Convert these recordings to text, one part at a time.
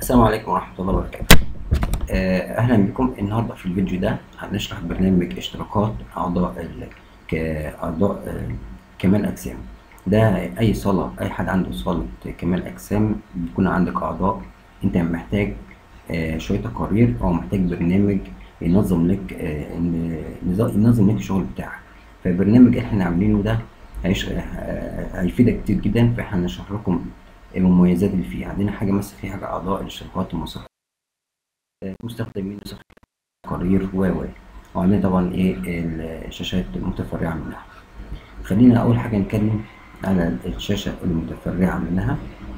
السلام عليكم ورحمة الله وبركاته آه، أهلا بكم النهاردة في الفيديو ده هنشرح برنامج اشتراكات أعضاء ال... كأعضاء آه، كمال أجسام ده أي صالة أي حد عنده صالة كمال أجسام بيكون عندك أعضاء أنت محتاج آه، شوية تقارير أو محتاج برنامج ينظم لك آه، إن- نظ- ينظم لك الشغل بتاعك فالبرنامج اللي احنا عاملينه ده هيش... آه، هيفيدك كتير جدا فاحنا هنشرح لكم المميزات اللي فيه عندنا حاجة مثلا في حاجة أعضاء الاشتراكات المصرفية مستخدمين نسخ تقارير و و وعندنا طبعا ايه الشاشات المتفرعة منها خلينا أول حاجة نتكلم على الشاشة المتفرعة منها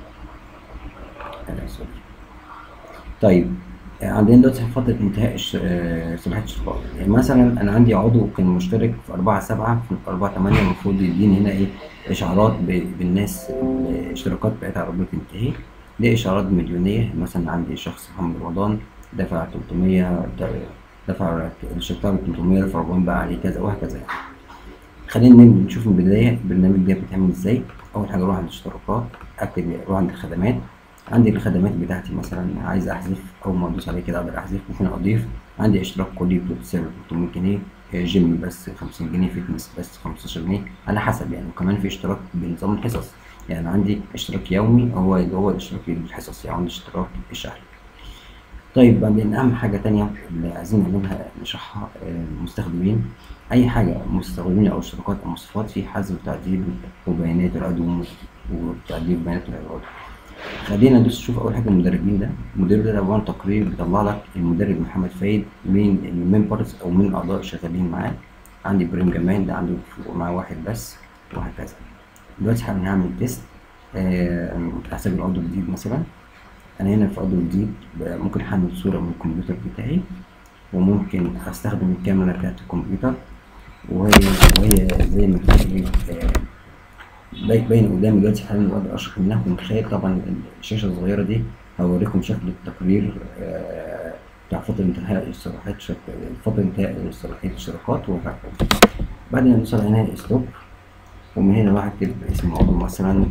آه، سوري طيب آه، عندنا دلوقتي فترة انتهاء الش- آه، صلاحية الاشتراك يعني مثلا أنا عندي عضو كان مشترك في أربعة سبعة في أربعة تمانية المفروض يديني هنا إيه إشعارات ب- بالناس الاشتراكات بتاعتها قربت تنتهي دي إشعارات مليونية مثلا عندي شخص محمد رمضان دفع 300 دفع الاشتراك 300 دفع 40 بقى عليه كذا وهكذا يعني. خلينا نشوف من البداية البرنامج ده بيتعمل ازاي أول حاجة أروح عند الاشتراكات أكتب أروح عند الخدمات عندي الخدمات بتاعتي مثلا عايز أحذف أول ما أدوس عليه كده أقدر أحذف ممكن أضيف عندي اشتراك كلي بسعر 300 جنيه آه، جيم بس 50 جنيه فيتنس بس 15 جنيه على حسب يعني وكمان في اشتراك بنظام الحصص يعني عندي اشتراك يومي هو اللي هو الاشتراك الحصصي يعني عندي اشتراك الشهري طيب بعدين أهم حاجة تانية اللي عايزين نعملها نشرحها آه، المستخدمين أي حاجة مستخدمين أو اشتراكات أو مواصفات في حذف وتعديل وبيانات العضو وتعديل بيانات العضو خلينا ندوس نشوف أول حاجة المدربين ده المدرب ده عبارة عن تقرير بيطلع لك المدرب محمد فايد من الممبرز أو من الأعضاء شغالين معاه عندي بريم جمال ده عنده معاه واحد بس وهكذا دلوقتي احنا هنعمل تيست آه، حساب العضو الجديد مثلا انا هنا في عضو جديد ب- ممكن احمل صورة من الكمبيوتر بتاعي وممكن استخدم الكاميرا بتاعت الكمبيوتر وهي وهي زي ما تكون ايه آه، باي- باين قدامي دلوقتي حاليا اقدر اشرح منها من خلال طبعا الشاشة الصغيرة دي هوريكم شكل التقرير آه، بتاع فترة انتهاء الصلاحيات شك- فترة انتهاء صلاحية الشراكات وهكذا بعد ما نوصل هنا ستوب ومن هنا بقى هكتب اسم العضو مثلا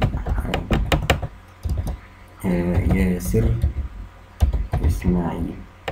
آه، ياسر إسماعيل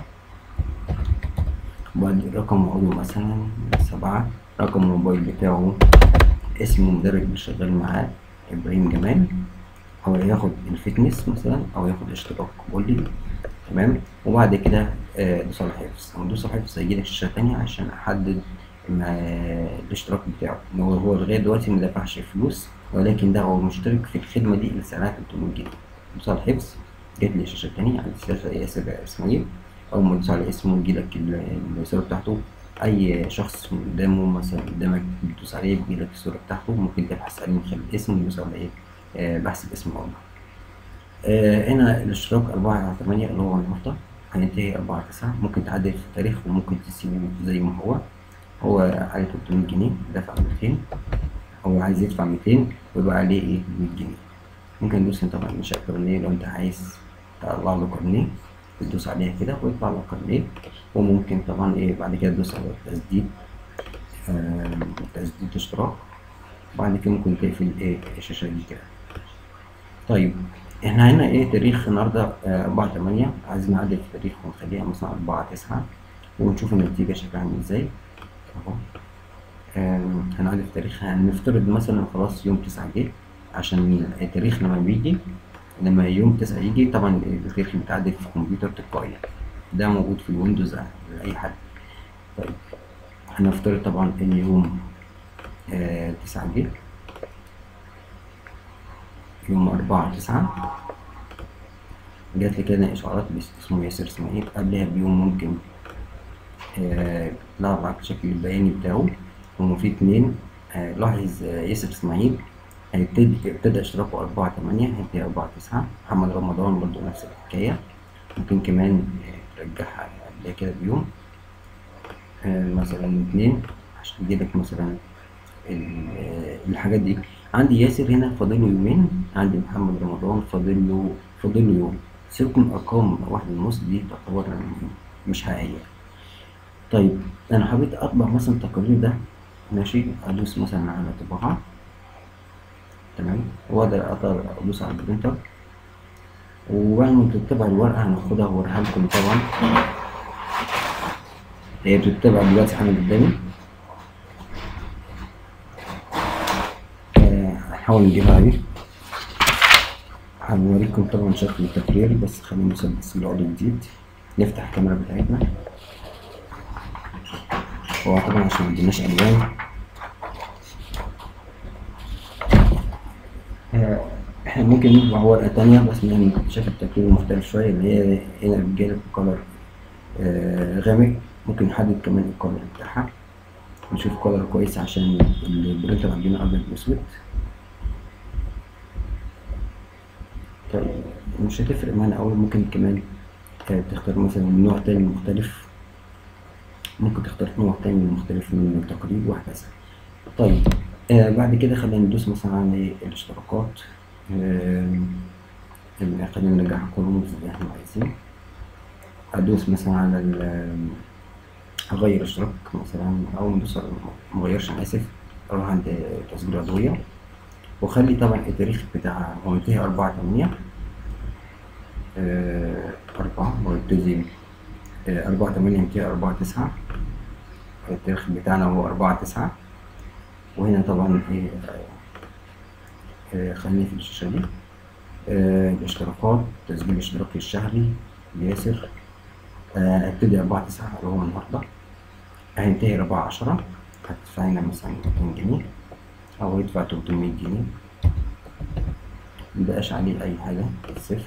وبعد رقم عضو مثلا سبعة رقم الموبايل بتاعه اسم المدرب اللي شغال معاه إبراهيم جمال أو ياخد الفتنس مثلا أو ياخد اشتراك كلي تمام وبعد كده آه، دوس على حفظ لما دوس على حفظ هيجيلك شاشة تانية عشان أحدد ما- الاشتراك بتاعه إن هو هو لغاية دلوقتي مدفعش فلوس ولكن ده هو مشترك في الخدمة دي اللي سعرها 300 جنيه دوس على الحفظ جات لي شاشة تانية على الشاشة ياسر إسماعيل أول ما تدوس على اسمه يجيلك ال- الرسالة بتاعته أي شخص من قدامه مثلا قدامك بتدوس عليه بيجيلك الصورة بتاعته ممكن تبحث عليه من خلال الاسم تدوس على إيه آه، بحث باسم العمر آه، هنا الاشتراك أربعة على تمانية اللي هو النهاردة هينتهي أربعة تسعة ممكن تعدل في التاريخ وممكن تسيبه زي ما هو هو عليه 300 جنيه دفع 200 هو عايز يدفع 200 ويبقى عليه إيه 100 جنيه ممكن ندوس هنا طبعا إنشاء كارنيه لو أنت عايز تطلع له كارنيه بتدوس عليها كده ويطلع لك كارنيه وممكن طبعا إيه بعد كده تدوس على التسديد آه، تسديد اشتراك بعد كده ممكن تقفل إيه الشاشة دي كده طيب احنا هنا ايه تاريخ النهارده آه، 4 8 عايزين نعدل في التاريخ ونخليها مثلا 4 9 ونشوف النتيجة شكلها عامل ازاي اهو آم، هنعدل في التاريخ هنفترض مثلا خلاص يوم 9 جه عشان التاريخ لما بيجي لما يوم 9 يجي طبعا التاريخ بيتعدل في الكمبيوتر تلقائيا ده موجود في الويندوز لأي حد طيب هنفترض طبعا ان يوم آه 9 جه يوم أربعة تسعة جات لي كده إشعارات بس- اسمه ياسر إسماعيل قبلها بيوم ممكن آه، لاحظ على الشكل البياني بتاعه هما في اتنين آه، لاحظ آه، ياسر إسماعيل هيبتدي ابتدى اشتراكه أربعة تمانية هينتهي أربعة تسعة محمد رمضان برضو نفس الحكاية ممكن كمان آه، ترجعها قبلها كده بيوم آه، مثلا اتنين عشان يجيلك مثلا ال- آه، الحاجات دي عندي ياسر هنا فاضل له يومين عندي محمد رمضان فاضل له فاضل له يوم سيبكم ارقام واحد ونص دي تعتبر مش حقيقيه طيب انا حبيت اطبع مثلا التقارير ده ماشي ادوس مثلا على طباعه تمام واقدر اقدر ادوس على البرينتر وبعد ما تطبع الورقة هناخدها وأوريها لكم طبعا هي بتطبع دلوقتي حالا قدامي آه، هنحاول نجيبها اهي هنوريكم طبعا شكل التكرير بس خلينا نثبت العضو جديد نفتح الكاميرا بتاعتنا هو طبعا عشان مديناش ألوان آه، احنا ممكن نطبع ورقة تانية بس من شكل التكرير مختلف شوية اللي هي هنا بتجيلك بكلر آه، غامق ممكن نحدد كمان الكلر بتاعها نشوف كلر كويس عشان البرينتر عندنا أبيض وأسود طيب مش هتفرق معانا أوي ممكن كمان آه، تختار مثلا نوع تاني مختلف ممكن تختار نوع تاني مختلف من التقريب وهكذا طيب آه بعد كده خلينا ندوس مثلا على الاشتراكات آه خلينا نرجع الكولومز اللي احنا عايزين ادوس مثلا على ال هغير اشتراك مثلا او ندوس على- مغيرش انا اسف اروح عند تسجيل عضوية واخلي طبعا التاريخ بتاع هو منتهي أربعة تمانية آه، أربعة ويبتدي آه، أربعة تمانية ينتهي أربعة تسعة التاريخ بتاعنا هو أربعة تسعة وهنا طبعا إيه آه، آه، خليني في الشاشة دي آه، الاشتراكات تسجيل اشتراكي الشهري ياسر آه، ابتدي أربعة تسعة اللي هو النهاردة هينتهي أربعة عشرة هتدفع لنا مثلا ميتين جنيه أو يدفع تلتمية جنيه مبقاش عليه أي حاجة صفر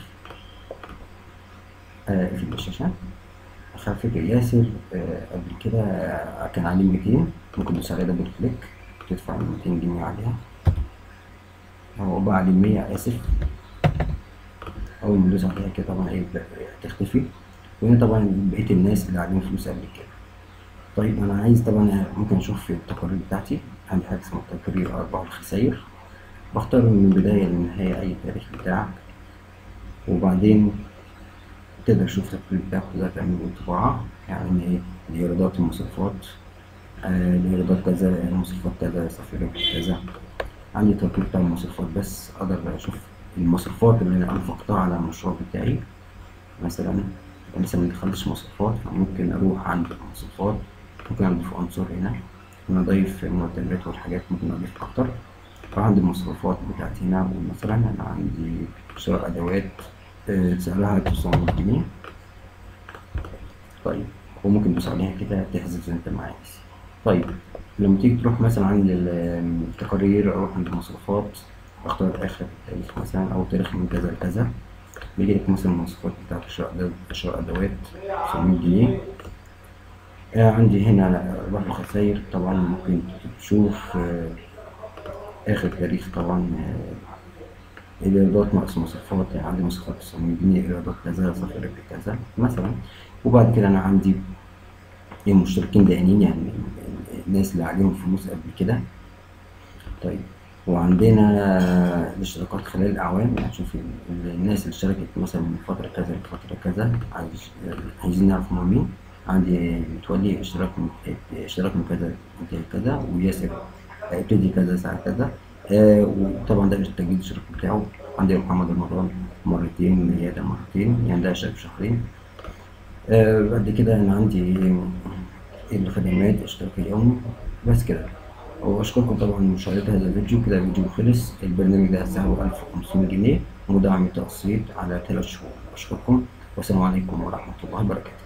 آه، في الشاشة خلفية ياسر آه، قبل كده آه، كان عليه 200 ممكن تدوس عليه دبل كليك تدفع 200 جنيه عليها هو بقى عليه 100 آسف أول ما ندوس عليها كده طبعا إيه بقى- تختفي وهنا طبعا بقية الناس اللي عليهم فلوس قبل كده طيب أنا عايز طبعا ممكن أشوف في التقارير بتاعتي عندي حاجة اسمها تقرير أرباح الخسائر بختار من البداية للنهاية أي تاريخ بتاعك وبعدين تقدر تشوف التقرير بتاعك تقدر تعمل له طباعة يعني إيه الإيرادات المصروفات آه، الإيرادات كذا المصروفات كذا صفر كذا عندي تقرير بتاع المصروفات بس أقدر أشوف المصروفات اللي أنا أنفقتها على المشروع بتاعي مثلا لسه ما دخلتش مصروفات فممكن أروح عند المصروفات ممكن أضيف عنصر هنا ممكن أضيف المرتبات والحاجات ممكن أضيف أكتر أروح عند المصروفات بتاعتي هنا ومثلا أنا عندي شراء أدوات آه، سعرها 900 جنيه طيب وممكن تدوس عليها كده تحذف زي ما انت عايز طيب لما تيجي تروح مثلا عند ال- التقارير اروح عند المصروفات اختار اخر تاريخ مثلا او تاريخ من كذا لكذا بيجي لك مثلا المصروفات بتاعت شراء أدوات- شراء ادوات 900 جنيه آه عندي هنا ارباح وخسائر طبعا ممكن تشوف آه اخر تاريخ طبعا آه الايرادات ناقص مصروفات يعني عندي مصروفات 900 جنيه ايرادات كذا صفر كذا مثلا وبعد كده انا عندي المشتركين دائمين يعني الناس اللي عليهم فلوس قبل كده طيب وعندنا الاشتراكات خلال الأعوام يعني شوف ال- الناس اللي اشتركت مثلا من فترة كذا لفترة كذا عايز عايزين نعرف هم مين عندي متولي اشتراك من اشتراك من كذا انتهى كذا وياسر ابتدي كذا ساعة كذا آه وطبعا ده التجديد الاشتراك بتاعه عندي محمد رمضان مرتين نيادة مرتين يعني ده اشتراك شهرين آه بعد كده أنا عندي الخدمات اشتراك يومي بس كده وأشكركم طبعا لمشاهدة هذا الفيديو كده الفيديو خلص البرنامج ده سعره 1500 جنيه مدعم تقسيط على ثلاث شهور أشكركم والسلام عليكم ورحمة الله وبركاته